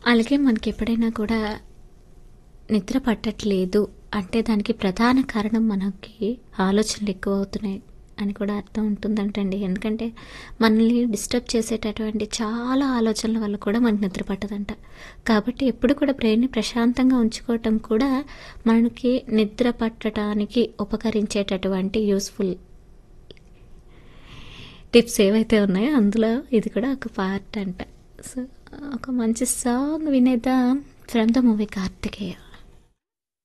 అలాగే మనకి ఎప్పుడైనా కూడా నిద్ర పట్టట్లేదు అంటే దానికి ప్రధాన కారణం మనకి ఆలోచనలు ఎక్కువ అవుతున్నాయి అని కూడా అర్థం ఉంటుందంటండి ఎందుకంటే మనల్ని డిస్టర్బ్ చేసేటటువంటి చాలా ఆలోచనల వల్ల కూడా మనకి నిద్ర పట్టదంట కాబట్టి ఎప్పుడు కూడా బ్రెయిన్ని ప్రశాంతంగా ఉంచుకోవటం కూడా మనకి నిద్ర పట్టడానికి ఉపకరించేటటువంటి యూస్ఫుల్ టిప్స్ ఏవైతే ఉన్నాయో అందులో ఇది కూడా ఒక పార్ట్ అంట సో ఒక మంచి సాంగ్ వినేద్దాం ఫ్రమ్ ద మూవీ కార్తికేయ